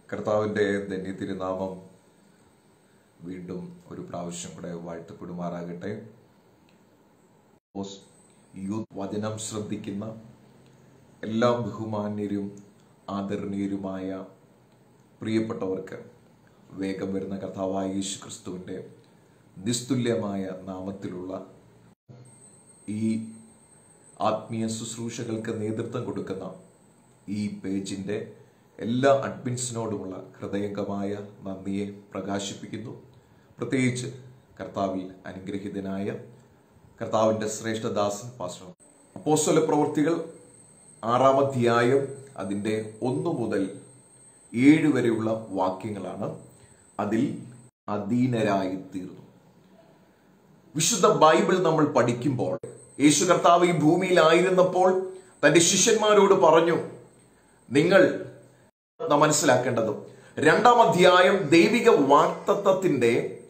കർത്താവിൻ്റെ ധന്യ തിരുനാമം വീണ്ടും ഒരു പ്രാവശ്യം കൂടെ വാഴ്ത്തപ്പെടുമാറാകട്ടെ ഓസ് യൂത്ത് വചനം ശ്രദ്ധിക്കുന്ന എല്ലാ ബഹുമാന്യരും ആദരണീയരുമായ പ്രിയപ്പെട്ടവർക്ക് വേഗം വരുന്ന കർത്താവായ യേശു ക്രിസ്തുവിൻ്റെ നിസ്തുല്യമായ നാമത്തിലുള്ള ഈ ആത്മീയ ശുശ്രൂഷകൾക്ക് നേതൃത്വം കൊടുക്കുന്ന ഈ പേജിൻ്റെ എല്ലാ അഡ്മിൻസിനോടുമുള്ള ഹൃദയംഗമായ നന്ദിയെ പ്രകാശിപ്പിക്കുന്നു പ്രത്യേകിച്ച് കർത്താവിൽ അനുഗ്രഹീതനായ കർത്താവിൻ്റെ ശ്രേഷ്ഠദാസൻ പാസ്റ്റർ അപ്പോസ്തല പ്രവൃത്തികൾ ആറാം അധ്യായം അതിൻ്റെ ഒന്ന് മുതൽ ഏഴ് വരെയുള്ള വാക്യങ്ങളാണ് അതിൽ അധീനരായി തീർന്നു വിശുദ്ധ ബൈബിൾ നമ്മൾ പഠിക്കുമ്പോൾ യേശു കർത്താവ് ഈ ഭൂമിയിലായിരുന്നപ്പോൾ തന്റെ ശിഷ്യന്മാരോട് പറഞ്ഞു നിങ്ങൾ നാം മനസ്സിലാക്കേണ്ടതും രണ്ടാം അധ്യായം ദൈവിക വാക്തത്വത്തിന്റെ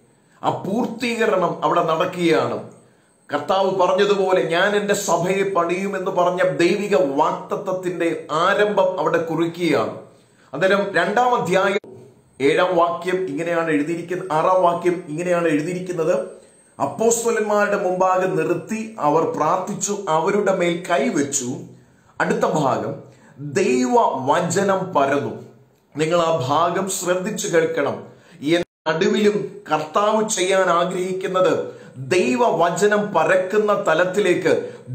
ആ പൂർത്തീകരണം അവിടെ നടക്കുകയാണ് കർത്താവ് പറഞ്ഞതുപോലെ ഞാൻ എൻ്റെ സഭയെ പണിയുമെന്ന് പറഞ്ഞ ദൈവിക വാക്തത്വത്തിന്റെ ആരംഭം അവിടെ കുറിക്കുകയാണ് അന്നേരം രണ്ടാം അധ്യായം ഏഴാം വാക്യം ഇങ്ങനെയാണ് എഴുതിയിരിക്കുന്നത് ആറാം വാക്യം ഇങ്ങനെയാണ് എഴുതിയിരിക്കുന്നത് അപ്പോസ്തലന്മാരുടെ മുമ്പാകെ നിർത്തി അവർ പ്രാർത്ഥിച്ചു അവരുടെ മേൽ കൈവച്ചു അടുത്ത ഭാഗം ദൈവ വചനം പരന്നു നിങ്ങൾ ആ ഭാഗം ശ്രദ്ധിച്ചു കേൾക്കണം നടുവിലും കർത്താവ് ചെയ്യാൻ ആഗ്രഹിക്കുന്നത് ദൈവവചനം പരക്കുന്ന തലത്തിലേക്ക്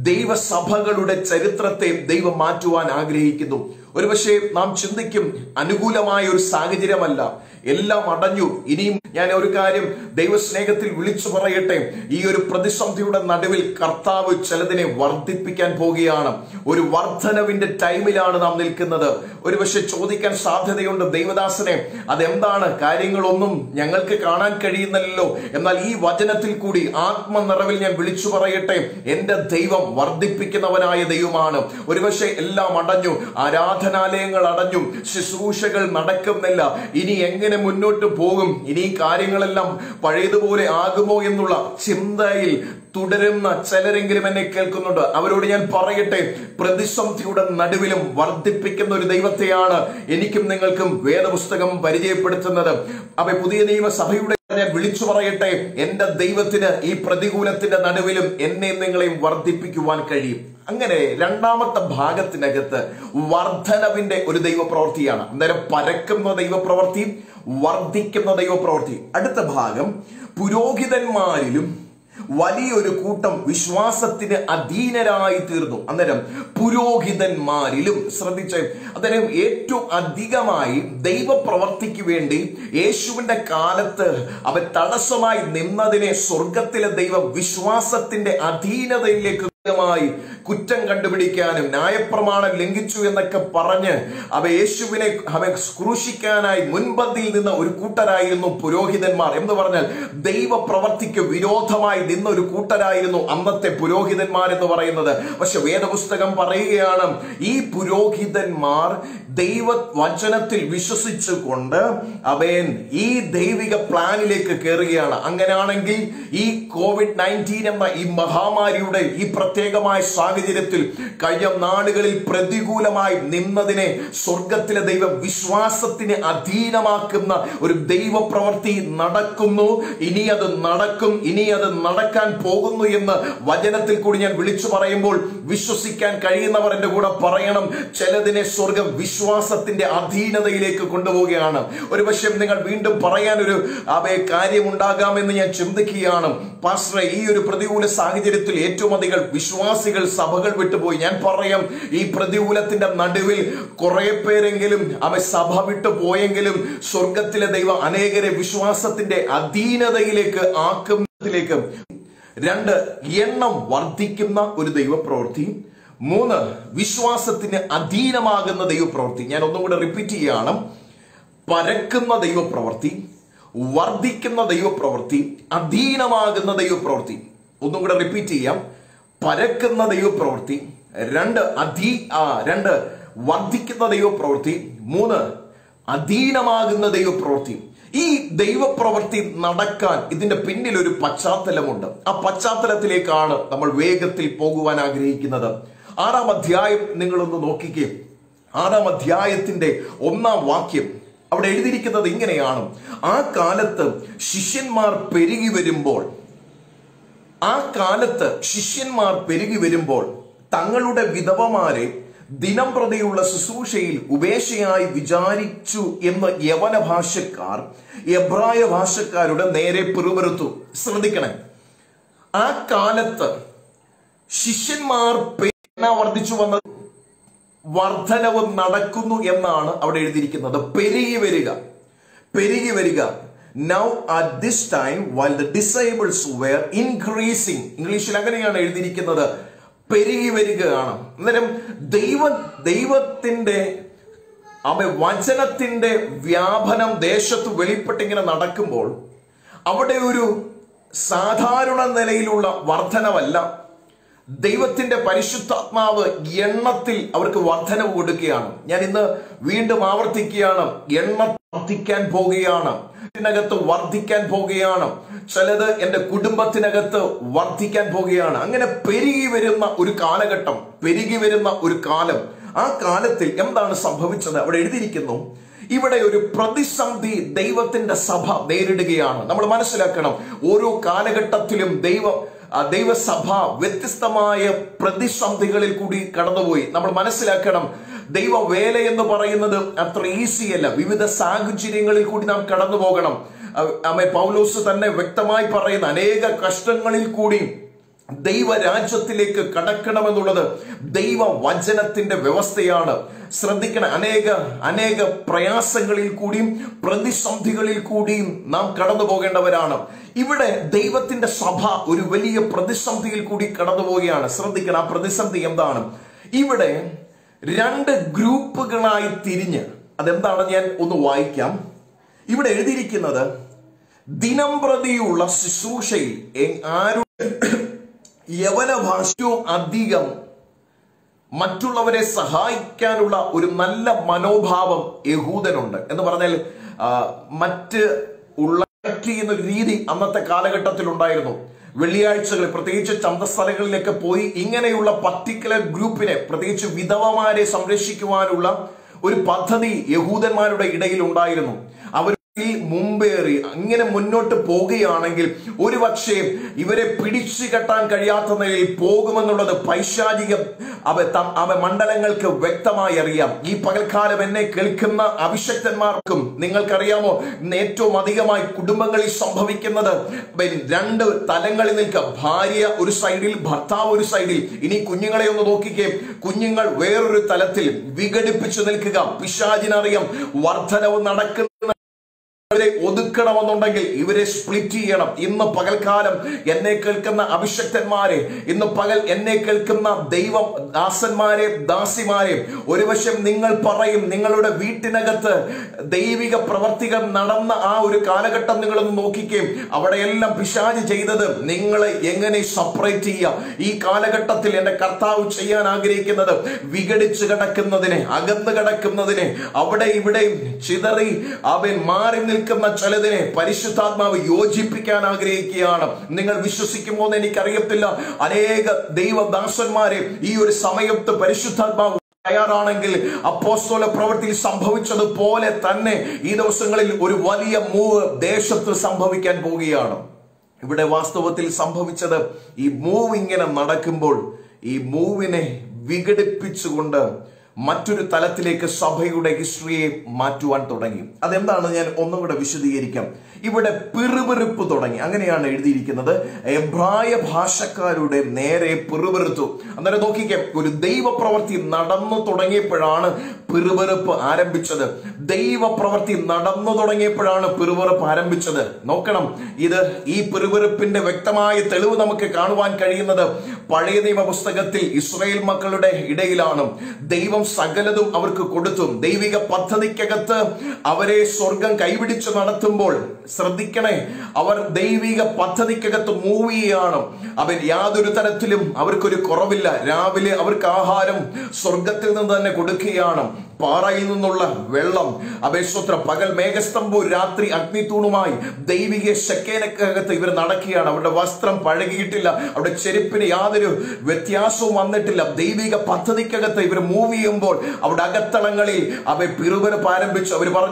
ദൈവസഭകളുടെ ചരിത്രത്തെ ദൈവം മാറ്റുവാൻ ആഗ്രഹിക്കുന്നു ഒരുപക്ഷെ നാം ചിന്തിക്കും അനുകൂലമായ ഒരു സാഹചര്യമല്ല എല്ലാം അടഞ്ഞു ഇനിയും ഞാൻ ഒരു കാര്യം ദൈവസ്നേഹത്തിൽ വിളിച്ചു പറയട്ടെ ഈ ഒരു പ്രതിസന്ധിയുടെ നടുവിൽ കർത്താവ് ചിലതിനെ വർദ്ധിപ്പിക്കാൻ പോവുകയാണ് ഒരു വർധനവിന്റെ ടൈമിലാണ് നാം നിൽക്കുന്നത് ഒരുപക്ഷെ ചോദിക്കാൻ സാധ്യതയുണ്ട് ദൈവദാസനെ അതെന്താണ് കാര്യങ്ങളൊന്നും ഞങ്ങൾക്ക് കാണാൻ കഴിയുന്നില്ലല്ലോ എന്നാൽ ഈ വചനത്തിൽ കൂടി ആത്മനിറവിൽ ഞാൻ വിളിച്ചു പറയട്ടെ എന്റെ ദൈവം വർദ്ധിപ്പിക്കുന്നവനായ ദൈവമാണ് ഒരുപക്ഷെ എല്ലാം അടഞ്ഞു ആരാധനാലയങ്ങൾ അടഞ്ഞു ശുശ്രൂഷകൾ നടക്കുന്നില്ല ഇനി എങ്ങനെ മുന്നോട്ട് പോകും ഇനി ഈ കാര്യങ്ങളെല്ലാം പഴയതുപോലെ ആകുമോ എന്നുള്ള ചിന്തയിൽ തുടരുന്ന ചിലരെങ്കിലും എന്നെ കേൾക്കുന്നുണ്ട് അവരോട് ഞാൻ പറയട്ടെ പ്രതിസന്ധിയുടെ നടുവിലും വർദ്ധിപ്പിക്കുന്ന ഒരു ദൈവത്തെയാണ് എനിക്കും നിങ്ങൾക്കും വേദപുസ്തകം പരിചയപ്പെടുത്തുന്നത് അവ പുതിയ നിയമസഭയുടെ ഞാൻ വിളിച്ചു പറയട്ടെ എന്റെ ദൈവത്തിന് ഈ പ്രതികൂലത്തിന്റെ നടുവിലും എന്നെയും നിങ്ങളെയും വർദ്ധിപ്പിക്കുവാൻ കഴിയും അങ്ങനെ രണ്ടാമത്തെ ഭാഗത്തിനകത്ത് വർധനവിന്റെ ഒരു ദൈവപ്രവൃത്തിയാണ് അന്നേരം പരക്കുന്ന ദൈവപ്രവൃത്തി വർദ്ധിക്കുന്ന ദൈവപ്രവൃത്തി അടുത്ത ഭാഗം പുരോഹിതന്മാരിലും വലിയൊരു കൂട്ടം വിശ്വാസത്തിന് അധീനരായി തീർന്നു അന്നേരം പുരോഹിതന്മാരിലും ശ്രദ്ധിച്ച് അന്നേരം ഏറ്റവും അധികമായി ദൈവപ്രവർത്തിക്ക് വേണ്ടി യേശുവിന്റെ കാലത്ത് അവൻ തടസ്സമായി നിന്നതിനെ സ്വർഗത്തിലെ ദൈവം വിശ്വാസത്തിന്റെ അധീനതയിലേക്ക് മായി കുറ്റം കണ്ടുപിടിക്കാനും ന്യായപ്രമാണം ലംഘിച്ചു എന്നൊക്കെ പറഞ്ഞ് അവ യേശുവിനെ അവ ക്രൂശിക്കാനായി മുൻപന്തിയിൽ നിന്ന ഒരു കൂട്ടരായിരുന്നു പുരോഹിതന്മാർ എന്ന് പറഞ്ഞാൽ ദൈവ പ്രവർത്തിക്ക് വിരോധമായി നിന്ന ഒരു കൂട്ടരായിരുന്നു അന്നത്തെ പുരോഹിതന്മാർ എന്ന് പറയുന്നത് പക്ഷെ വേദപുസ്തകം പറയുകയാണ് ഈ പുരോഹിതന്മാർ ദൈവ വചനത്തിൽ വിശ്വസിച്ചുകൊണ്ട് അവൻ ഈ ദൈവിക പ്ലാനിലേക്ക് കയറുകയാണ് അങ്ങനെയാണെങ്കിൽ ഈ കോവിഡ് നയൻറ്റീൻ എന്ന ഈ മഹാമാരിയുടെ ഈ പ്രത്യേകമായ സാഹചര്യത്തിൽ കഴിഞ്ഞ നാടുകളിൽ പ്രതികൂലമായി നിന്നതിനെ സ്വർഗത്തിലെ ദൈവം വിശ്വാസത്തിന് അധീനമാക്കുന്ന ഒരു ദൈവ പ്രവൃത്തി നടക്കുന്നു ഇനി അത് നടക്കും ഇനി അത് നടക്കാൻ പോകുന്നു എന്ന് വചനത്തിൽ കൂടി ഞാൻ വിളിച്ചു പറയുമ്പോൾ വിശ്വസിക്കാൻ കഴിയുന്നവർ എന്റെ കൂടെ പറയണം ചിലതിനെ സ്വർഗം വിശ്വാസത്തിന്റെ അധീനതയിലേക്ക് കൊണ്ടുപോവുകയാണ് ഒരു പക്ഷേ നിങ്ങൾ വീണ്ടും പറയാൻ ഒരു അവയെ കാര്യമുണ്ടാകാമെന്ന് ഞാൻ ചിന്തിക്കുകയാണ് പാസ്റ്ററെ ഈ ഒരു പ്രതികൂല സാഹചര്യത്തിൽ ഏറ്റവും അധികം വിശ്വാസികൾ സഭകൾ വിട്ടുപോയി ഞാൻ പറയാം ഈ പ്രതികൂലത്തിന്റെ നടുവിൽ കുറെ പേരെങ്കിലും അവ സഭ വിട്ടു പോയെങ്കിലും സ്വർഗത്തിലെ ദൈവം അനേകരെ വിശ്വാസത്തിന്റെ അധീനതയിലേക്ക് ആക്കുന്നതിലേക്ക് രണ്ട് എണ്ണം വർദ്ധിക്കുന്ന ഒരു ദൈവപ്രവൃത്തി മൂന്ന് വിശ്വാസത്തിന് അധീനമാകുന്ന ദൈവപ്രവൃത്തി ഞാൻ ഒന്നും കൂടെ റിപ്പീറ്റ് ചെയ്യണം പരക്കുന്ന ദൈവപ്രവൃത്തി വർദ്ധിക്കുന്ന ദൈവപ്രവൃത്തി അധീനമാകുന്ന ദൈവപ്രവൃത്തി ഒന്നും കൂടെ റിപ്പീറ്റ് ചെയ്യാം പരക്കുന്ന ദൈവപ്രവൃത്തി രണ്ട് അധീ ആ രണ്ട് വർദ്ധിക്കുന്ന ദൈവപ്രവൃത്തി മൂന്ന് അധീനമാകുന്ന ദൈവപ്രവൃത്തി ഈ ദൈവപ്രവൃത്തി നടക്കാൻ ഇതിന്റെ പിന്നിൽ ഒരു പശ്ചാത്തലമുണ്ട് ആ പശ്ചാത്തലത്തിലേക്കാണ് നമ്മൾ വേഗത്തിൽ പോകുവാൻ ആഗ്രഹിക്കുന്നത് ആറാം അധ്യായം നിങ്ങളൊന്ന് നോക്കിക്കേ ആറാം അധ്യായത്തിന്റെ ഒന്നാം വാക്യം അവിടെ എഴുതിയിരിക്കുന്നത് ഇങ്ങനെയാണ് ആ കാലത്ത് ശിഷ്യന്മാർ പെരുകി വരുമ്പോൾ ആ കാലത്ത് ശിഷ്യന്മാർ പെരുകി വരുമ്പോൾ തങ്ങളുടെ വിധവമാരെ ദിനം പ്രതിയുള്ള ശുശ്രൂഷയിൽ ഉപേക്ഷയായി വിചാരിച്ചു എന്ന് യവന ഭാഷക്കാർ എബ്രായ ഭാഷക്കാരുടെ നേരെ പിറുപിറുത്തു ശ്രദ്ധിക്കണേ ആ കാലത്ത് ശിഷ്യന്മാർ പേന വർദ്ധിച്ചു വന്നത് വർധനവ് നടക്കുന്നു എന്നാണ് അവിടെ എഴുതിയിരിക്കുന്നത് പെരുകി വരിക പെരുകി വരിക now at this time while the disables were increasing ഇംഗ്ലീഷിൽ അങ്ങനെയാണ് എഴുതിയിരിക്കുന്നത് പെരുകി വരികയാണ് അന്നേരം ദൈവ ദൈവത്തിന്റെ അവ വചനത്തിന്റെ വ്യാപനം ദേശത്ത് വെളിപ്പെട്ടിങ്ങനെ നടക്കുമ്പോൾ അവിടെ ഒരു സാധാരണ നിലയിലുള്ള വർധനവല്ല ദൈവത്തിന്റെ പരിശുദ്ധാത്മാവ് എണ്ണത്തിൽ അവർക്ക് വർധനവ് കൊടുക്കുകയാണ് ഞാൻ ഇന്ന് വീണ്ടും ആവർത്തിക്കുകയാണ് എണ്ണ വർദ്ധിക്കാൻ പോകുകയാണ് ത്തിനകത്ത് വർദ്ധിക്കാൻ പോകുകയാണ് ചിലത് എന്റെ കുടുംബത്തിനകത്ത് വർദ്ധിക്കാൻ പോകുകയാണ് അങ്ങനെ പെരുകി വരുന്ന ഒരു കാലഘട്ടം പെരുകി വരുന്ന ഒരു കാലം ആ കാലത്തിൽ എന്താണ് സംഭവിച്ചത് അവിടെ എഴുതിയിരിക്കുന്നു ഇവിടെ ഒരു പ്രതിസന്ധി ദൈവത്തിന്റെ സഭ നേരിടുകയാണ് നമ്മൾ മനസ്സിലാക്കണം ഓരോ കാലഘട്ടത്തിലും ദൈവം ആ ദൈവസഭ വ്യത്യസ്തമായ പ്രതിസന്ധികളിൽ കൂടി കടന്നുപോയി നമ്മൾ മനസ്സിലാക്കണം ദൈവ വേല എന്ന് പറയുന്നത് അത്ര ഈസി അല്ല വിവിധ സാഹചര്യങ്ങളിൽ കൂടി നാം കടന്നു പോകണം അമ്മ പൗലോസ് തന്നെ വ്യക്തമായി പറയുന്ന അനേക കഷ്ടങ്ങളിൽ കൂടി ദൈവരാജ്യത്തിലേക്ക് കടക്കണമെന്നുള്ളത് ദൈവ വചനത്തിന്റെ വ്യവസ്ഥയാണ് ശ്രദ്ധിക്കണം അനേക അനേക പ്രയാസങ്ങളിൽ കൂടിയും പ്രതിസന്ധികളിൽ കൂടിയും നാം കടന്നു പോകേണ്ടവരാണ് ഇവിടെ ദൈവത്തിന്റെ സഭ ഒരു വലിയ പ്രതിസന്ധിയിൽ കൂടി കടന്നു പോവുകയാണ് ശ്രദ്ധിക്കണം ആ പ്രതിസന്ധി എന്താണ് ഇവിടെ രണ്ട് ഗ്രൂപ്പുകളായി തിരിഞ്ഞ് അതെന്താണ് ഞാൻ ഒന്ന് വായിക്കാം ഇവിടെ എഴുതിയിരിക്കുന്നത് ദിനം പ്രതിയുള്ള ശുശ്രൂഷയിൽ എ- ആരുടെ യവന ഭാഷയോ അധികം മറ്റുള്ളവരെ സഹായിക്കാനുള്ള ഒരു നല്ല മനോഭാവം യഹൂദനുണ്ട് എന്ന് പറഞ്ഞാൽ ആ, മറ്റ് ഉള്ള ചെയ്യുന്ന ഒരു രീതി അന്നത്തെ കാലഘട്ടത്തിൽ ഉണ്ടായിരുന്നു വെള്ളിയാഴ്ചകളിൽ പ്രത്യേകിച്ച് ചന്തസ്ഥലങ്ങളിലൊക്കെ പോയി ഇങ്ങനെയുള്ള പർട്ടിക്കുലർ ഗ്രൂപ്പിനെ പ്രത്യേകിച്ച് വിധവമാരെ സംരക്ഷിക്കുവാനുള്ള ഒരു പദ്ധതി യഹൂദന്മാരുടെ ഇടയിൽ ഉണ്ടായിരുന്നു അവർ ഈ മുമ്പേറി അങ്ങനെ മുന്നോട്ട് പോകുകയാണെങ്കിൽ ഒരുപക്ഷെ ഇവരെ പിടിച്ചു കെട്ടാൻ കഴിയാത്ത നിലയിൽ പോകുമെന്നുള്ളത് പൈശാചിക അവ ത- അവ മണ്ഡലങ്ങൾക്ക് വ്യക്തമായി അറിയാം ഈ പകൽക്കാലം എന്നെ കേൾക്കുന്ന അഭിഷക്തന്മാർക്കും നിങ്ങൾക്കറിയാമോ ഇന്ന് ഏറ്റവും അധികമായി കുടുംബങ്ങളിൽ സംഭവിക്കുന്നത് പിന്നെ രണ്ട് തലങ്ങളിൽ നിൽക്കുക ഭാര്യ ഒരു സൈഡിൽ ഭർത്താവ് ഒരു സൈഡിൽ ഇനി കുഞ്ഞുങ്ങളെ ഒന്ന് നോക്കിക്കേ കുഞ്ഞുങ്ങൾ വേറൊരു തലത്തിൽ വിഘടിപ്പിച്ചു നിൽക്കുക പിശാചിനറിയാം വർധനവ് നടക്കുന്ന ഇവരെ ഒതുക്കണമെന്നുണ്ടെങ്കിൽ ഇവരെ സ്പ്ലിറ്റ് ചെയ്യണം ഇന്ന് പകൽക്കാലം എന്നെ കേൾക്കുന്ന അഭിഷക്തന്മാരെ ഇന്ന് പകൽ എന്നെ കേൾക്കുന്ന ദൈവം ദാസന്മാരെ ദാസിമാരെ ഒരു വശം നിങ്ങൾ പറയും നിങ്ങളുടെ വീട്ടിനകത്ത് ദൈവിക പ്രവർത്തികൾ നടന്ന ആ ഒരു കാലഘട്ടം നിങ്ങളൊന്ന് നോക്കിക്കുകയും അവിടെയെല്ലാം പിശാജ് ചെയ്തത് നിങ്ങളെ എങ്ങനെ സെപ്പറേറ്റ് ചെയ്യുക ഈ കാലഘട്ടത്തിൽ എന്റെ കർത്താവ് ചെയ്യാൻ ആഗ്രഹിക്കുന്നത് വിഘടിച്ച് കിടക്കുന്നതിനെ അകന്ന് കിടക്കുന്നതിനെ അവിടെ ഇവിടെ ചിതറി അവൻ മാറി നിൽക്കുന്ന ചിലതിനെ പരിശുദ്ധാത്മാവ് യോജിപ്പിക്കാൻ ആഗ്രഹിക്കുകയാണ് നിങ്ങൾ വിശ്വസിക്കുമോ എന്ന് എനിക്കറിയത്തില്ല അനേക ദൈവദാസന്മാരെ ഈ ഒരു സമയത്ത് പരിശുദ്ധാത്മാവ് തയ്യാറാണെങ്കിൽ അപ്പോസ്തോല പ്രവൃത്തിയിൽ സംഭവിച്ചതുപോലെ തന്നെ ഈ ദിവസങ്ങളിൽ ഒരു വലിയ മൂവ് ദേശത്ത് സംഭവിക്കാൻ പോവുകയാണ് ഇവിടെ വാസ്തവത്തിൽ സംഭവിച്ചത് ഈ മൂവ് ഇങ്ങനെ നടക്കുമ്പോൾ ഈ മൂവിനെ വിഘടിപ്പിച്ചുകൊണ്ട് മറ്റൊരു തലത്തിലേക്ക് സഭയുടെ ഹിസ്റ്ററിയെ മാറ്റുവാൻ തുടങ്ങി അതെന്താണ് ഞാൻ ഒന്നും കൂടെ വിശദീകരിക്കാം ഇവിടെ പിറുപിറുപ്പ് തുടങ്ങി അങ്ങനെയാണ് എഴുതിയിരിക്കുന്നത് എബ്രായ ഭാഷക്കാരുടെ നേരെ പിറുപിറുത്തു അന്നേരം നോക്കിക്കാം ഒരു ദൈവപ്രവൃത്തി നടന്നു തുടങ്ങിയപ്പോഴാണ് പിറുപിറുപ്പ് ആരംഭിച്ചത് ദൈവപ്രവൃത്തി നടന്നു തുടങ്ങിയപ്പോഴാണ് പിറുപിറുപ്പ് ആരംഭിച്ചത് നോക്കണം ഇത് ഈ പിറുപിറുപ്പിന്റെ വ്യക്തമായ തെളിവ് നമുക്ക് കാണുവാൻ കഴിയുന്നത് പഴയ നിയമ പുസ്തകത്തിൽ ഇസ്രായേൽ മക്കളുടെ ഇടയിലാണ് ദൈവം സകലതും അവർക്ക് കൊടുത്തു ദൈവിക പദ്ധതിക്കകത്ത് അവരെ സ്വർഗം കൈപിടിച്ച് നടത്തുമ്പോൾ ശ്രദ്ധിക്കണേ അവർ ദൈവിക പദ്ധതിക്കകത്ത് മൂവ് ചെയ്യാണ് അവൻ യാതൊരു തരത്തിലും അവർക്കൊരു കുറവില്ല രാവിലെ അവർക്ക് ആഹാരം സ്വർഗത്തിൽ നിന്ന് തന്നെ കൊടുക്കുകയാണ് പാറയിൽ നിന്നുള്ള വെള്ളം അപേക്ഷോത്ര പകൽ മേഘസ്തംഭു രാത്രി അഗ്നിത്തൂണുമായി ദൈവിക ശക്കേനക്കകത്ത് ഇവർ നടക്കുകയാണ് അവരുടെ വസ്ത്രം പഴകിയിട്ടില്ല അവരുടെ ചെരുപ്പിന് യാതൊരു വ്യത്യാസവും വന്നിട്ടില്ല ദൈവിക പദ്ധതിക്കകത്ത് ഇവർ മൂവ് ചെയ്യുമ്പോൾ അവിടെ അകത്തളങ്ങളിൽ അവ പിറുപിറുപ്പ് ആരംഭിച്ചു അവർ പറഞ്ഞു ഞങ്ങൾ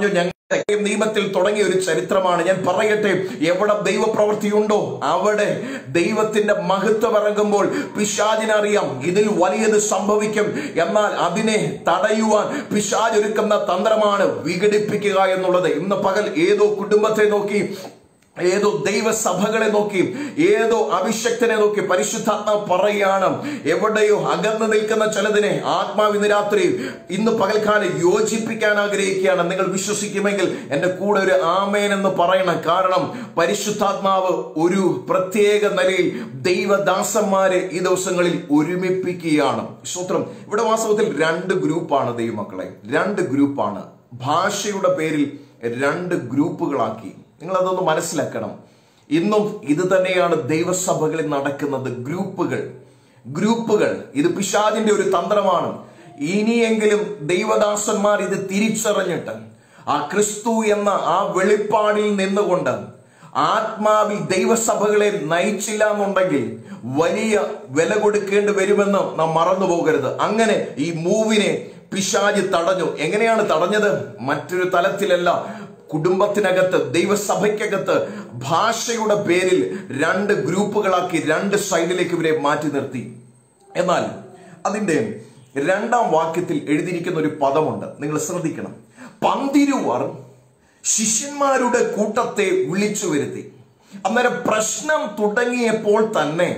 നിയമത്തിൽ തുടങ്ങിയ ഒരു ചരിത്രമാണ് ഞാൻ പറയട്ടെ എവിടെ ദൈവപ്രവൃത്തിയുണ്ടോ അവിടെ ദൈവത്തിന്റെ മഹത്വം ഇറങ്ങുമ്പോൾ പിശാചിനറിയാം ഇതിൽ വലിയത് സംഭവിക്കും എന്നാൽ അതിനെ തടയുവാൻ പിശാജ് ഒരുക്കുന്ന തന്ത്രമാണ് വിഘടിപ്പിക്കുക എന്നുള്ളത് ഇന്ന് പകൽ ഏതോ കുടുംബത്തെ നോക്കി ഏതോ ദൈവസഭകളെ നോക്കി ഏതോ അഭിഷക്തനെ നോക്കി പരിശുദ്ധാത്മാവ് പറയാണ് എവിടെയോ അകന്നു നിൽക്കുന്ന ചിലതിനെ ആത്മാവിന്ന് രാത്രി ഇന്ന് പകൽക്കാലം യോജിപ്പിക്കാൻ ആഗ്രഹിക്കുകയാണ് നിങ്ങൾ വിശ്വസിക്കുമെങ്കിൽ എന്റെ കൂടെ ഒരു ആമേൻ എന്ന് പറയണം കാരണം പരിശുദ്ധാത്മാവ് ഒരു പ്രത്യേക നിലയിൽ ദൈവദാസന്മാരെ ഈ ദിവസങ്ങളിൽ ഒരുമിപ്പിക്കുകയാണ് സ്വത്രം ഇവിടെ വാസ്തവത്തിൽ രണ്ട് ഗ്രൂപ്പാണ് ദൈവമക്കളെ രണ്ട് ഗ്രൂപ്പാണ് ഭാഷയുടെ പേരിൽ രണ്ട് ഗ്രൂപ്പുകളാക്കി നിങ്ങൾ അതൊന്ന് മനസ്സിലാക്കണം ഇന്നും ഇത് തന്നെയാണ് ദൈവസഭകളിൽ നടക്കുന്നത് ഗ്രൂപ്പുകൾ ഗ്രൂപ്പുകൾ ഇത് പിശാദിന്റെ ഒരു തന്ത്രമാണ് ഇനിയെങ്കിലും ദൈവദാസന്മാർ ഇത് തിരിച്ചറിഞ്ഞിട്ട് ആ ക്രിസ്തു എന്ന ആ വെളിപ്പാടിൽ നിന്നുകൊണ്ട് ആത്മാവിൽ ദൈവസഭകളെ നയിച്ചില്ല എന്നുണ്ടെങ്കിൽ വലിയ വില കൊടുക്കേണ്ടി വരുമെന്ന് നാം മറന്നു പോകരുത് അങ്ങനെ ഈ മൂവിനെ പിശാജ് തടഞ്ഞു എങ്ങനെയാണ് തടഞ്ഞത് മറ്റൊരു തലത്തിലല്ല കുടുംബത്തിനകത്ത് ദൈവസഭയ്ക്കകത്ത് ഭാഷയുടെ പേരിൽ രണ്ട് ഗ്രൂപ്പുകളാക്കി രണ്ട് സൈഡിലേക്ക് ഇവരെ മാറ്റി നിർത്തി എന്നാൽ അതിന്റെ രണ്ടാം വാക്യത്തിൽ എഴുതിയിരിക്കുന്ന ഒരു പദമുണ്ട് നിങ്ങൾ ശ്രദ്ധിക്കണം പന്തിരുവർ ശിഷ്യന്മാരുടെ കൂട്ടത്തെ വിളിച്ചു വരുത്തി അന്നേരം പ്രശ്നം തുടങ്ങിയപ്പോൾ തന്നെ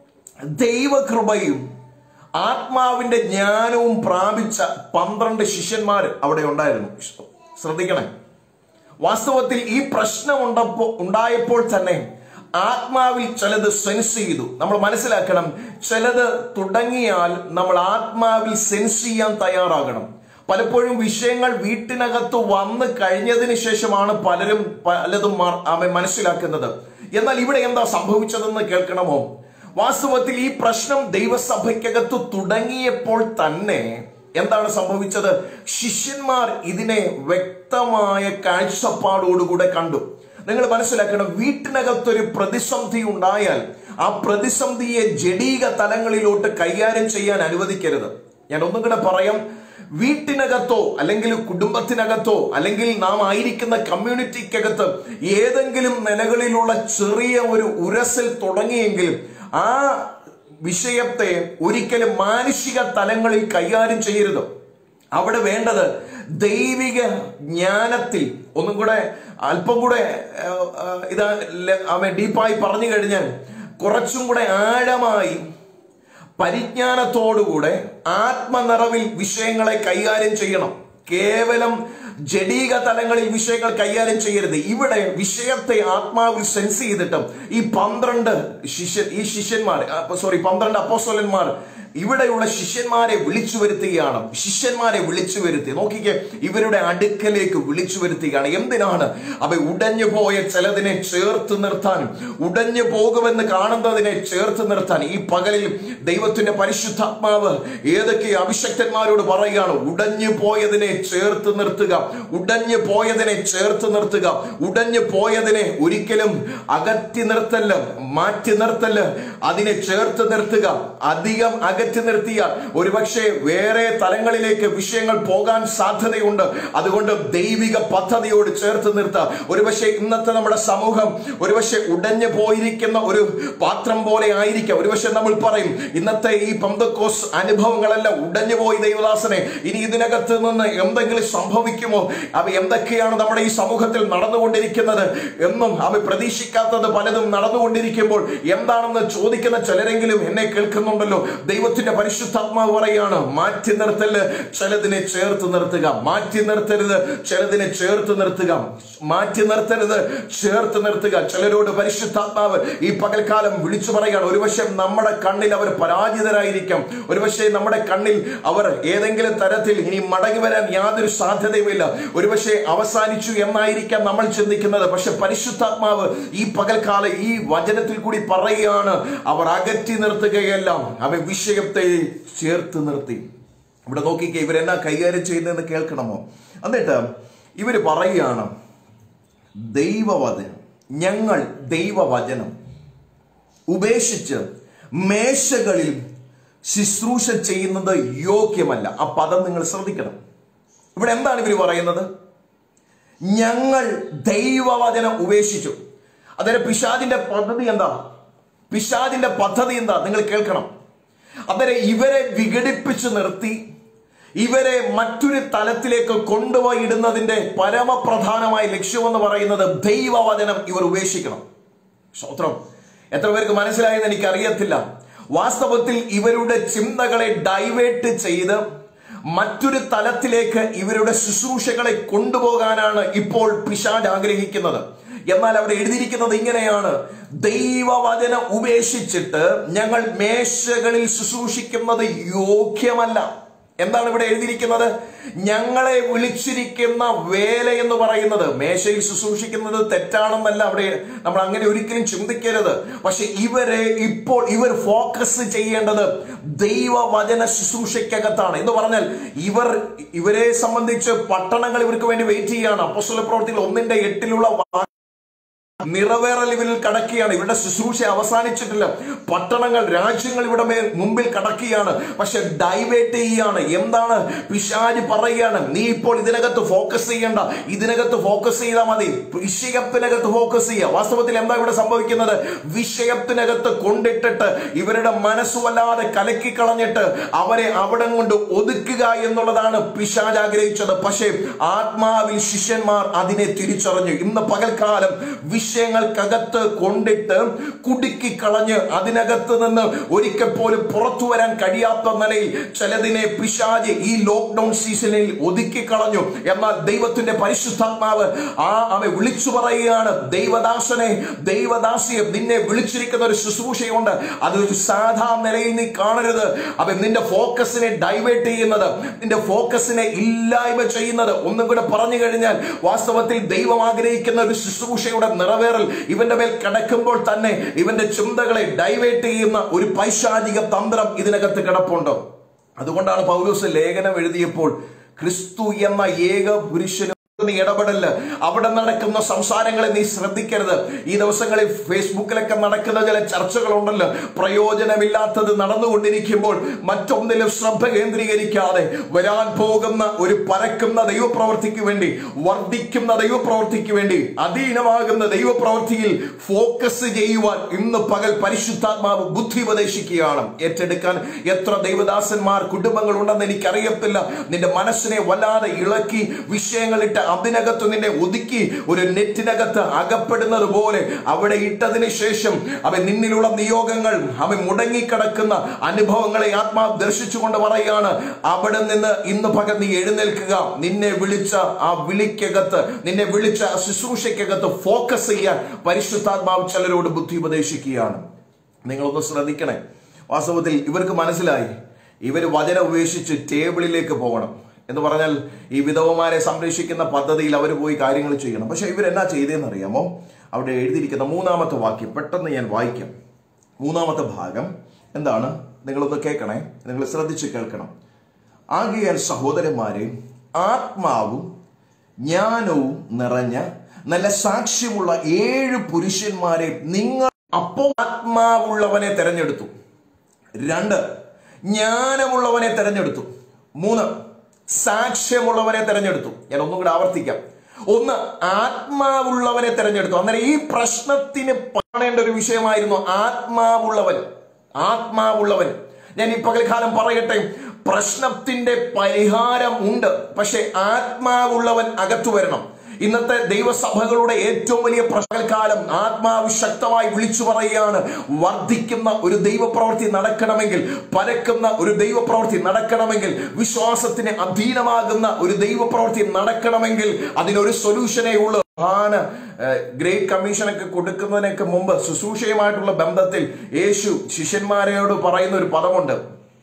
ദൈവകൃപയും ആത്മാവിന്റെ ജ്ഞാനവും പ്രാപിച്ച പന്ത്രണ്ട് ശിഷ്യന്മാർ അവിടെ ഉണ്ടായിരുന്നു ശ്രദ്ധിക്കണേ വാസ്തവത്തിൽ ഈ പ്രശ്നം ഉണ്ടപ്പോ ഉണ്ടായപ്പോൾ തന്നെ ആത്മാവിൽ ചിലത് സെൻസ് ചെയ്തു നമ്മൾ മനസ്സിലാക്കണം ചിലത് തുടങ്ങിയാൽ നമ്മൾ ആത്മാവിൽ സെൻസ് ചെയ്യാൻ തയ്യാറാകണം പലപ്പോഴും വിഷയങ്ങൾ വീട്ടിനകത്ത് വന്നു കഴിഞ്ഞതിന് ശേഷമാണ് പലരും പലതും മനസ്സിലാക്കുന്നത് എന്നാൽ ഇവിടെ എന്താ സംഭവിച്ചതെന്ന് കേൾക്കണമോ വാസ്തവത്തിൽ ഈ പ്രശ്നം ദൈവസഭയ്ക്കകത്ത് തുടങ്ങിയപ്പോൾ തന്നെ എന്താണ് സംഭവിച്ചത് ശിഷ്യന്മാർ ഇതിനെ വ്യക്തമായ കാഴ്ചപ്പാടോടുകൂടെ കണ്ടു നിങ്ങൾ മനസ്സിലാക്കണം വീട്ടിനകത്തൊരു പ്രതിസന്ധി ഉണ്ടായാൽ ആ പ്രതിസന്ധിയെ ജഡീക തലങ്ങളിലോട്ട് കൈകാര്യം ചെയ്യാൻ അനുവദിക്കരുത് ഞാൻ ഒന്നും കൂടെ പറയാം വീട്ടിനകത്തോ അല്ലെങ്കിൽ കുടുംബത്തിനകത്തോ അല്ലെങ്കിൽ നാം ആയിരിക്കുന്ന കമ്മ്യൂണിറ്റിക്കകത്ത് ഏതെങ്കിലും നിലകളിലുള്ള ചെറിയ ഒരു ഉരസൽ തുടങ്ങിയെങ്കിൽ ആ വിഷയത്തെ ഒരിക്കലും മാനുഷിക തലങ്ങളിൽ കൈകാര്യം ചെയ്യരുത് അവിടെ വേണ്ടത് ദൈവിക ജ്ഞാനത്തിൽ ഒന്നും കൂടെ അല്പം കൂടെ ഇത് അവൻ ഡീപ്പായി പറഞ്ഞു കഴിഞ്ഞാൽ കുറച്ചും കൂടെ ആഴമായി പരിജ്ഞാനത്തോടുകൂടെ ആത്മനിറവിൽ വിഷയങ്ങളെ കൈകാര്യം ചെയ്യണം കേവലം ജഡീക തലങ്ങളിൽ വിഷയങ്ങൾ കൈകാര്യം ചെയ്യരുത് ഇവിടെ വിഷയത്തെ ആത്മാവിൽ സെൻസ് ചെയ്തിട്ടും ഈ പന്ത്രണ്ട് ശിഷ്യൻ ഈ ശിഷ്യന്മാർ സോറി പന്ത്രണ്ട് അപ്പോസ്തലന്മാർ ഇവിടെയുള്ള ശിഷ്യന്മാരെ വിളിച്ചു വരുത്തുകയാണ് ശിഷ്യന്മാരെ വിളിച്ചു വരുത്തി നോക്കിക്കേ ഇവരുടെ അടുക്കലേക്ക് വിളിച്ചു വരുത്തുകയാണ് എന്തിനാണ് അവ ഉടഞ്ഞു പോയ ചിലതിനെ ചേർത്ത് നിർത്താൻ ഉടഞ്ഞു പോകുമെന്ന് കാണുന്നതിനെ ചേർത്ത് നിർത്താൻ ഈ പകലിൽ ദൈവത്തിന്റെ പരിശുദ്ധാത്മാവ് ഏതൊക്കെ അഭിഷക്തന്മാരോട് പറയുകയാണ് ഉടഞ്ഞു പോയതിനെ ചേർത്ത് നിർത്തുക ഉടഞ്ഞു പോയതിനെ ചേർത്ത് നിർത്തുക ഉടഞ്ഞു പോയതിനെ ഒരിക്കലും അകറ്റി നിർത്തല്ല മാറ്റി നിർത്തല്ല അതിനെ ചേർത്ത് നിർത്തുക അധികം അകറ്റി നിർത്തിയാൽ ഒരുപക്ഷെ വേറെ തലങ്ങളിലേക്ക് വിഷയങ്ങൾ പോകാൻ സാധ്യതയുണ്ട് അതുകൊണ്ട് ദൈവിക പദ്ധതിയോട് ചേർത്ത് നിർത്തുക ഒരുപക്ഷെ ഇന്നത്തെ നമ്മുടെ സമൂഹം ഒരുപക്ഷെ ഉടഞ്ഞു പോയിരിക്കുന്ന ഒരു പാത്രം പോലെ ആയിരിക്കാം ഒരുപക്ഷെ നമ്മൾ പറയും ഇന്നത്തെ ഈ പന്തക്കോസ് അനുഭവങ്ങളെല്ലാം ഉടഞ്ഞു പോയി ദൈവദാസനെ ഇനി ഇതിനകത്ത് നിന്ന് എന്തെങ്കിലും സംഭവിക്കുമോ അവ എന്തൊക്കെയാണ് നമ്മുടെ ഈ സമൂഹത്തിൽ നടന്നുകൊണ്ടിരിക്കുന്നത് എന്നും അവ പ്രതീക്ഷിക്കാത്തത് പലതും നടന്നുകൊണ്ടിരിക്കുമ്പോൾ എന്താണെന്ന് ചോദിക്കുന്ന ചിലരെങ്കിലും എന്നെ കേൾക്കുന്നുണ്ടല്ലോ ദൈവത്തിന്റെ പരിശുദ്ധാത്മാവ് പറയാണ് മാറ്റി നിർത്തല് ചിലതിനെ ചേർത്ത് നിർത്തുക മാറ്റി നിർത്തരുത് ചിലതിനെ ചേർത്ത് നിർത്തുക മാറ്റി നിർത്തരുത് ചേർത്ത് നിർത്തുക ചിലരോട് പരിശുദ്ധാത്മാവ് ഈ പകൽക്കാലം വിളിച്ചു പറയുകയാണ് ഒരുപക്ഷെ നമ്മുടെ കണ്ണിൽ അവർ പരാജിതരായിരിക്കാം ഒരുപക്ഷെ നമ്മുടെ കണ്ണിൽ അവർ ഏതെങ്കിലും തരത്തിൽ ഇനി മടങ്ങി വരാൻ യാതൊരു സാധ്യതയുമില്ല ഒരുപക്ഷെ അവസാനിച്ചു എന്നായിരിക്കാം നമ്മൾ ചിന്തിക്കുന്നത് പക്ഷെ പരിശുദ്ധാത്മാവ് ഈ പകൽക്കാല ഈ വചനത്തിൽ കൂടി പറയുകയാണ് അവർ അകറ്റി നിർത്തുകയെല്ലാം അവ വിഷയത്തെ ചേർത്ത് നിർത്തി ഇവിടെ നോക്കിക്കേ ഇവരെന്നാ കൈകാര്യം ചെയ്യുന്നതെന്ന് കേൾക്കണമോ എന്നിട്ട് ഇവര് പറയുകയാണ് ദൈവവചനം ഞങ്ങൾ ദൈവവചനം ഉപേക്ഷിച്ച് മേശകളിൽ ശുശ്രൂഷ ചെയ്യുന്നത് യോഗ്യമല്ല ആ പദം നിങ്ങൾ ശ്രദ്ധിക്കണം ഇവിടെ എന്താണ് ഇവർ പറയുന്നത് ഞങ്ങൾ ദൈവവചനം ഉപേക്ഷിച്ചു അന്നേരം പിശാദിന്റെ പദ്ധതി എന്താ പിശാദിന്റെ പദ്ധതി എന്താ നിങ്ങൾ കേൾക്കണം അന്നേരം ഇവരെ വിഘടിപ്പിച്ചു നിർത്തി ഇവരെ മറ്റൊരു തലത്തിലേക്ക് കൊണ്ടുപോയി ഇടുന്നതിന്റെ പരമപ്രധാനമായ ലക്ഷ്യമെന്ന് പറയുന്നത് ദൈവവചനം ഇവർ ഉപേക്ഷിക്കണം സ്തോത്രം എത്ര പേർക്ക് മനസ്സിലായെന്ന് എനിക്ക് അറിയത്തില്ല വാസ്തവത്തിൽ ഇവരുടെ ചിന്തകളെ ഡൈവേർട്ട് ചെയ്ത് മറ്റൊരു തലത്തിലേക്ക് ഇവരുടെ ശുശ്രൂഷകളെ കൊണ്ടുപോകാനാണ് ഇപ്പോൾ പിശാജ് ആഗ്രഹിക്കുന്നത് എന്നാൽ അവിടെ എഴുതിയിരിക്കുന്നത് ഇങ്ങനെയാണ് ദൈവവചനം ഉപേക്ഷിച്ചിട്ട് ഞങ്ങൾ മേശകളിൽ ശുശ്രൂഷിക്കുന്നത് യോഗ്യമല്ല എന്താണ് ഇവിടെ എഴുതിയിരിക്കുന്നത് ഞങ്ങളെ വിളിച്ചിരിക്കുന്ന വേല എന്ന് പറയുന്നത് മേശയിൽ ശുശ്രൂഷിക്കുന്നത് തെറ്റാണെന്നല്ല അവിടെ നമ്മൾ അങ്ങനെ ഒരിക്കലും ചിന്തിക്കരുത് പക്ഷെ ഇവരെ ഇപ്പോൾ ഇവർ ഫോക്കസ് ചെയ്യേണ്ടത് ദൈവവചന ശുശ്രൂഷയ്ക്കകത്താണ് എന്ന് പറഞ്ഞാൽ ഇവർ ഇവരെ സംബന്ധിച്ച് പട്ടണങ്ങൾ ഇവർക്ക് വേണ്ടി വെയിറ്റ് ചെയ്യാണ് അപ്പോസ്തല പ്രവർത്തികൾ ഒന്നിന്റെ എട്ടിലുള്ള വാ- നിറവേറൽ ഇവരിൽ കടക്കുകയാണ് ഇവരുടെ ശുശ്രൂഷ അവസാനിച്ചിട്ടില്ല പട്ടണങ്ങൾ രാജ്യങ്ങൾ ഇവിടെ മേൽ മുമ്പിൽ കടക്കുകയാണ് പക്ഷെ ഡൈവേർട്ട് ചെയ്യാണ് എന്താണ് പിശാജ് പറയുകയാണ് നീ ഇപ്പോൾ ഇതിനകത്ത് ഫോക്കസ് ചെയ്യണ്ട ഇതിനകത്ത് ഫോക്കസ് ചെയ്താൽ മതി വിഷയത്തിനകത്ത് ഫോക്കസ് ചെയ്യുക വാസ്തവത്തിൽ എന്താ ഇവിടെ സംഭവിക്കുന്നത് വിഷയത്തിനകത്ത് കൊണ്ടിട്ടിട്ട് ഇവരുടെ മനസ്സുവല്ലാതെ കലക്കി കളഞ്ഞിട്ട് അവരെ അവിടെ കൊണ്ട് ഒതുക്കുക എന്നുള്ളതാണ് പിശാജ് ആഗ്രഹിച്ചത് പക്ഷേ ആത്മാവിൽ ശിഷ്യന്മാർ അതിനെ തിരിച്ചറിഞ്ഞു ഇന്ന് പകൽക്കാലം വിഷയങ്ങൾക്കകത്ത് കൊണ്ടിട്ട് കുടുക്കി കളഞ്ഞ് അതിനകത്ത് നിന്ന് ഒരിക്കൽ പോലും പുറത്തു വരാൻ കഴിയാത്ത നിലയിൽ ചിലതിനെ പിശാജ് ഈ ലോക്ക്ഡൌൺ സീസണിൽ ഒതുക്കി കളഞ്ഞു എന്നാൽ ദൈവത്തിന്റെ പരിശുദ്ധാത്മാവ് ആ അവ വിളിച്ചു പറയുകയാണ് ദൈവദാസനെ ദൈവദാസിയെ നിന്നെ വിളിച്ചിരിക്കുന്ന ഒരു ശുശ്രൂഷയുണ്ട് അതൊരു സാധാ നിലയിൽ നീ കാണരുത് അവൻ നിന്റെ ഫോക്കസിനെ ഡൈവേർട്ട് ചെയ്യുന്നത് നിന്റെ ഫോക്കസിനെ ഇല്ലായ്മ ചെയ്യുന്നത് ഒന്നും കൂടെ പറഞ്ഞു കഴിഞ്ഞാൽ വാസ്തവത്തിൽ ദൈവം ആഗ്രഹിക്കുന്ന ഒരു ശുശ്രൂഷയുടെ നിറവേറൽ ഇവന്റെ മേൽ കിടക്കുമ്പോൾ തന്നെ ഇവന്റെ ചിന്തകളെ ഡൈവേർട്ട് ചെയ്യുന്ന ഒരു പൈശാചിക തന്ത്രം ഇതിനകത്ത് കിടപ്പുണ്ട് അതുകൊണ്ടാണ് പൗലോസ് ലേഖനം എഴുതിയപ്പോൾ ക്രിസ്തു എന്ന ഏക പുരുഷനും നീ ഇടപെടല് അവിടെ നടക്കുന്ന സംസാരങ്ങളെ നീ ശ്രദ്ധിക്കരുത് ഈ ദിവസങ്ങളിൽ ഫേസ്ബുക്കിലൊക്കെ നടക്കുന്ന ചില ചർച്ചകളുണ്ടല്ലോ പ്രയോജനമില്ലാത്തത് നടന്നുകൊണ്ടിരിക്കുമ്പോൾ മറ്റൊന്നിലും ശ്രദ്ധ കേന്ദ്രീകരിക്കാതെ വരാൻ പോകുന്ന ഒരു പരക്കുന്ന ദൈവപ്രവൃത്തിക്ക് വേണ്ടി വർദ്ധിക്കുന്ന ദൈവപ്രവൃത്തിക്ക് വേണ്ടി അധീനമാകുന്ന ദൈവപ്രവൃത്തിയിൽ ഫോക്കസ് ചെയ്യുവാൻ ഇന്ന് പകൽ പരിശുദ്ധാത്മാവ് ബുദ്ധി ഉപദേശിക്കുകയാണ് ഏറ്റെടുക്കാൻ എത്ര ദൈവദാസന്മാർ കുടുംബങ്ങൾ ഉണ്ടെന്ന് എനിക്കറിയത്തില്ല നിന്റെ മനസ്സിനെ വല്ലാതെ ഇളക്കി വിഷയങ്ങളിട്ട് അതിനകത്ത് നിന്നെ ഒതുക്കി ഒരു നെറ്റിനകത്ത് അകപ്പെടുന്നത് പോലെ അവിടെ ഇട്ടതിന് ശേഷം അവൻ നിന്നിലുള്ള നിയോഗങ്ങൾ അവൻ മുടങ്ങിക്കിടക്കുന്ന അനുഭവങ്ങളെ ആത്മാവ് ദർശിച്ചുകൊണ്ട് പറയുകയാണ് അവിടെ നിന്ന് ഇന്ന് പകൽ നീ എഴുന്നേൽക്കുക നിന്നെ വിളിച്ച ആ വിളിക്കകത്ത് നിന്നെ വിളിച്ച ആ ശുശ്രൂഷയ്ക്കകത്ത് ഫോക്കസ് ചെയ്യാൻ പരിശുദ്ധാത്മാവ് ചിലരോട് ബുദ്ധി ഉപദേശിക്കുകയാണ് നിങ്ങളൊന്ന് ശ്രദ്ധിക്കണേ വാസ്തവത്തിൽ ഇവർക്ക് മനസ്സിലായി ഇവർ വചനം ഉപേക്ഷിച്ച് ടേബിളിലേക്ക് പോകണം എന്ന് പറഞ്ഞാൽ ഈ വിധവമാരെ സംരക്ഷിക്കുന്ന പദ്ധതിയിൽ അവർ പോയി കാര്യങ്ങൾ ചെയ്യണം പക്ഷെ ഇവരെന്നാ ചെയ്തതെന്ന് അറിയാമോ അവിടെ എഴുതിയിരിക്കുന്ന മൂന്നാമത്തെ വാക്യം പെട്ടെന്ന് ഞാൻ വായിക്കാം മൂന്നാമത്തെ ഭാഗം എന്താണ് നിങ്ങളൊന്ന് കേൾക്കണേ നിങ്ങൾ ശ്രദ്ധിച്ച് കേൾക്കണം ആകയാൽ സഹോദരന്മാരെ ആത്മാവും ജ്ഞാനവും നിറഞ്ഞ നല്ല സാക്ഷ്യമുള്ള ഏഴ് പുരുഷന്മാരെ നിങ്ങൾ അപ്പോൾ ആത്മാവുള്ളവനെ തെരഞ്ഞെടുത്തു രണ്ട് ജ്ഞാനമുള്ളവനെ തെരഞ്ഞെടുത്തു മൂന്ന് സാക്ഷ്യമുള്ളവനെ തെരഞ്ഞെടുത്തു ഞാൻ ഒന്നും കൂടെ ആവർത്തിക്കാം ഒന്ന് ആത്മാവുള്ളവനെ തെരഞ്ഞെടുത്തു അന്നേരം ഈ പ്രശ്നത്തിന് കാണേണ്ട ഒരു വിഷയമായിരുന്നു ആത്മാവുള്ളവൻ ആത്മാവുള്ളവൻ ഞാൻ ഈ പകൽക്കാലം പറയട്ടെ പ്രശ്നത്തിന്റെ പരിഹാരം ഉണ്ട് പക്ഷെ ആത്മാവുള്ളവൻ അകത്തു വരണം ഇന്നത്തെ ദൈവസഭകളുടെ ഏറ്റവും വലിയ പ്രശ്നകാലം ആത്മാവ് ശക്തമായി വിളിച്ചു പറയുകയാണ് വർദ്ധിക്കുന്ന ഒരു ദൈവപ്രവൃത്തി നടക്കണമെങ്കിൽ പരക്കുന്ന ഒരു ദൈവപ്രവൃത്തി നടക്കണമെങ്കിൽ വിശ്വാസത്തിന് അധീനമാകുന്ന ഒരു ദൈവപ്രവൃത്തി നടക്കണമെങ്കിൽ അതിനൊരു സൊല്യൂഷനേ ഉള്ളൂ പ്രധാന ഗ്രേറ്റ് കമ്മീഷനൊക്കെ കൊടുക്കുന്നതിനൊക്കെ മുമ്പ് ശുശ്രൂഷയുമായിട്ടുള്ള ബന്ധത്തിൽ യേശു ശിഷ്യന്മാരോട് പറയുന്ന ഒരു പദമുണ്ട്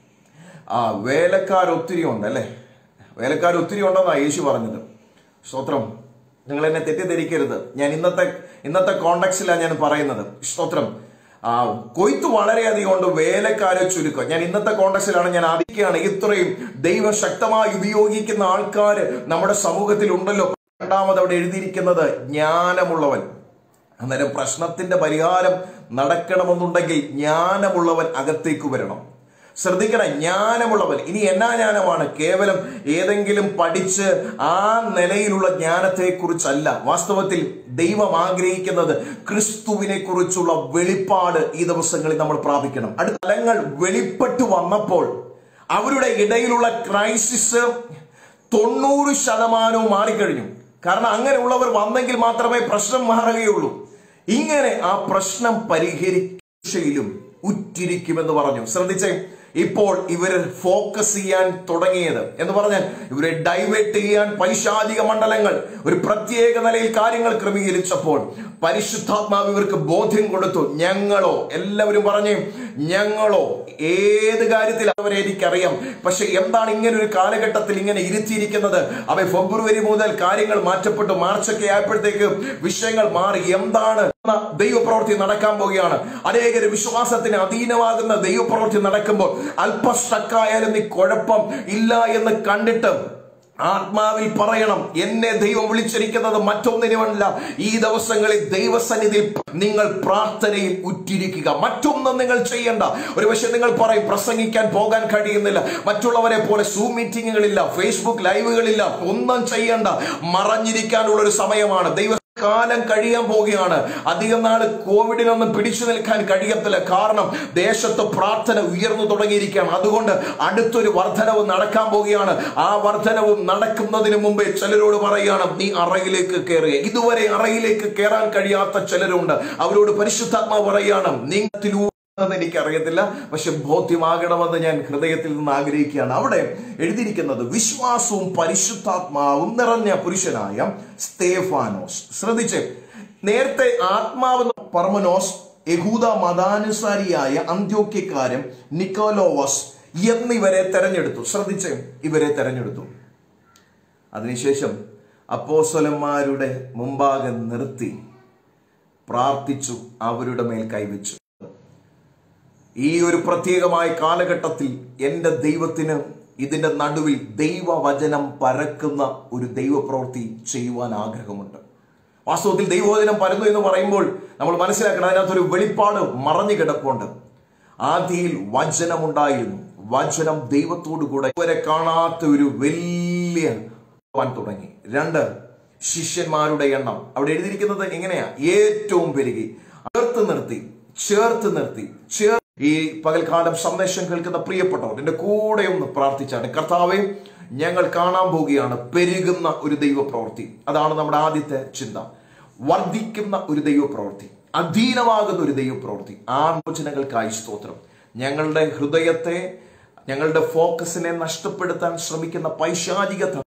ആ വേലക്കാർ ഒത്തിരി ഉണ്ട് അല്ലേ വേലക്കാർ ഒത്തിരി ഉണ്ടെന്നാണ് യേശു പറഞ്ഞത് സ്തോത്രം നിങ്ങൾ എന്നെ തെറ്റിദ്ധരിക്കരുത് ഞാൻ ഇന്നത്തെ ഇന്നത്തെ കോണ്ടക്സിലാണ് ഞാൻ പറയുന്നത് സ്തോത്രം ആ കൊയ്ത്ത് വളരെയധികം ഉണ്ട് വേലക്കാരെ ചുരുക്കം ഞാൻ ഇന്നത്തെ കോണ്ടക്സിലാണ് ഞാൻ ആദിക്കുകയാണ് ഇത്രയും ദൈവം ശക്തമായി ഉപയോഗിക്കുന്ന ആൾക്കാർ നമ്മുടെ സമൂഹത്തിൽ ഉണ്ടല്ലോ രണ്ടാമത് അവിടെ എഴുതിയിരിക്കുന്നത് ജ്ഞാനമുള്ളവൻ അന്നേരം പ്രശ്നത്തിന്റെ പരിഹാരം നടക്കണമെന്നുണ്ടെങ്കിൽ ജ്ഞാനമുള്ളവൻ അകത്തേക്ക് വരണം ശ്രദ്ധിക്കണം ജ്ഞാനമുള്ളവൻ ഇനി എന്നാ ജ്ഞാനമാണ് കേവലം ഏതെങ്കിലും പഠിച്ച് ആ നിലയിലുള്ള ജ്ഞാനത്തെ കുറിച്ചല്ല വാസ്തവത്തിൽ ദൈവം ആഗ്രഹിക്കുന്നത് ക്രിസ്തുവിനെ കുറിച്ചുള്ള വെളിപ്പാട് ഈ ദിവസങ്ങളിൽ നമ്മൾ പ്രാപിക്കണം അടുത്ത തലങ്ങൾ വെളിപ്പെട്ടു വന്നപ്പോൾ അവരുടെ ഇടയിലുള്ള ക്രൈസിസ് തൊണ്ണൂറ് ശതമാനവും മാറിക്കഴിഞ്ഞു കാരണം അങ്ങനെയുള്ളവർ വന്നെങ്കിൽ മാത്രമേ പ്രശ്നം മാറുകയുള്ളൂ ഇങ്ങനെ ആ പ്രശ്നം പരിഹരിക്കയിലും ഉറ്റിരിക്കുമെന്ന് പറഞ്ഞു ശ്രദ്ധിച്ചേ ഇപ്പോൾ ഇവർ ഫോക്കസ് ചെയ്യാൻ തുടങ്ങിയത് എന്ന് പറഞ്ഞാൽ ഇവരെ ഡൈവേർട്ട് ചെയ്യാൻ പൈശാചിക മണ്ഡലങ്ങൾ ഒരു പ്രത്യേക നിലയിൽ കാര്യങ്ങൾ ക്രമീകരിച്ചപ്പോൾ പരിശുദ്ധാത്മാവ് ഇവർക്ക് ബോധ്യം കൊടുത്തു ഞങ്ങളോ എല്ലാവരും പറഞ്ഞേ ഞങ്ങളോ ഏത് കാര്യത്തിൽ അവരെ എനിക്കറിയാം പക്ഷെ എന്താണ് ഇങ്ങനെ ഒരു കാലഘട്ടത്തിൽ ഇങ്ങനെ ഇരുത്തിയിരിക്കുന്നത് അവ ഫെബ്രുവരി മുതൽ കാര്യങ്ങൾ മാറ്റപ്പെട്ടു മാർച്ചൊക്കെ ആയപ്പോഴത്തേക്ക് വിഷയങ്ങൾ മാറി എന്താണ് ദൈവപ്രവൃത്തി നടക്കാൻ പോവുകയാണ് അനേകര് വിശ്വാസത്തിന് അധീനമാകുന്ന ദൈവപ്രവൃത്തി നടക്കുമ്പോൾ അല്പ സ്റ്റക്കായാലും നീ കുഴപ്പം ഇല്ല എന്ന് കണ്ടിട്ട് ആത്മാവിൽ പറയണം എന്നെ ദൈവം വിളിച്ചിരിക്കുന്നത് മറ്റൊന്നിനുമല്ല ഈ ദിവസങ്ങളിൽ ദൈവസന്നിധിയിൽ നിങ്ങൾ പ്രാർത്ഥനയിൽ ഉറ്റിരിക്കുക മറ്റൊന്നും നിങ്ങൾ ചെയ്യണ്ട ഒരു പക്ഷെ നിങ്ങൾ പറയും പ്രസംഗിക്കാൻ പോകാൻ കഴിയുന്നില്ല മറ്റുള്ളവരെ പോലെ സൂം മീറ്റിങ്ങുകളില്ല ഫേസ്ബുക്ക് ലൈവുകളില്ല ഒന്നും ചെയ്യണ്ട മറഞ്ഞിരിക്കാനുള്ള ഒരു സമയമാണ് ദൈവ കാലം കഴിയാൻ പോവുകയാണ് അധികം നാൾ കോവിഡിനൊന്നും പിടിച്ചു നിൽക്കാൻ കഴിയത്തില്ല കാരണം ദേശത്ത് പ്രാർത്ഥന ഉയർന്നു തുടങ്ങിയിരിക്കുകയാണ് അതുകൊണ്ട് അടുത്തൊരു വർധനവ് നടക്കാൻ പോവുകയാണ് ആ വർധനവും നടക്കുന്നതിന് മുമ്പേ ചിലരോട് പറയുകയാണ് നീ അറയിലേക്ക് കയറുക ഇതുവരെ അറയിലേക്ക് കയറാൻ കഴിയാത്ത ചിലരുണ്ട് അവരോട് പരിശുദ്ധാത്മാവ് പറയുകയാണ് നിങ്ങത്തിലൂ എന്ന് എനിക്കറിയത്തില്ല പക്ഷെ ബോധ്യമാകണമെന്ന് ഞാൻ ഹൃദയത്തിൽ നിന്ന് ആഗ്രഹിക്കുകയാണ് അവിടെ എഴുതിയിരിക്കുന്നത് വിശ്വാസവും പരിശുദ്ധാത്മാവും നിറഞ്ഞ പുരുഷനായ സ്തേഫാനോസ് ശ്രദ്ധിച്ച് നേരത്തെ ആത്മാവ് പർമനോസ് യഹൂദ മതാനുസാരിയായ അന്ത്യോക്യക്കാരൻ നിക്കോലോവസ് എന്നിവരെ തെരഞ്ഞെടുത്തു ശ്രദ്ധിച്ച് ഇവരെ തെരഞ്ഞെടുത്തു അതിനുശേഷം അപ്പോസ്വലന്മാരുടെ മുമ്പാകെ നിർത്തി പ്രാർത്ഥിച്ചു അവരുടെ മേൽ കൈവച്ചു ഈ ഒരു പ്രത്യേകമായ കാലഘട്ടത്തിൽ എൻ്റെ ദൈവത്തിന് ഇതിന്റെ നടുവിൽ ദൈവവചനം പരക്കുന്ന ഒരു ദൈവപ്രവൃത്തി ചെയ്യുവാൻ ആഗ്രഹമുണ്ട് വാസ്തവത്തിൽ ദൈവവചനം പരന്നു എന്ന് പറയുമ്പോൾ നമ്മൾ മനസ്സിലാക്കണം അതിനകത്തൊരു വെളിപ്പാട് മറഞ്ഞു കിടപ്പുണ്ട് ആദിയിൽ വചനമുണ്ടായിരുന്നു വചനം ദൈവത്തോടു കൂടെ ഇവരെ കാണാത്ത ഒരു വലിയ ആവാൻ തുടങ്ങി രണ്ട് ശിഷ്യന്മാരുടെ എണ്ണം അവിടെ എഴുതിയിരിക്കുന്നത് എങ്ങനെയാ ഏറ്റവും പെരുകി ചേർത്ത് നിർത്തി ചേർത്ത് നിർത്തി ചേർ ഈ പകൽക്കാലം സന്ദേശം കേൾക്കുന്ന പ്രിയപ്പെട്ടവർ എന്റെ കൂടെ ഒന്ന് പ്രാർത്ഥിച്ചാണ് കർത്താവെ ഞങ്ങൾ കാണാൻ പോവുകയാണ് പെരുകുന്ന ഒരു ദൈവപ്രവൃത്തി അതാണ് നമ്മുടെ ആദ്യത്തെ ചിന്ത വർദ്ധിക്കുന്ന ഒരു ദൈവപ്രവൃത്തി അധീനമാകുന്ന ഒരു ദൈവപ്രവൃത്തി ആ ആലോചനകൾക്കായി സ്തോത്രം ഞങ്ങളുടെ ഹൃദയത്തെ ഞങ്ങളുടെ ഫോക്കസിനെ നഷ്ടപ്പെടുത്താൻ ശ്രമിക്കുന്ന പൈശാചിക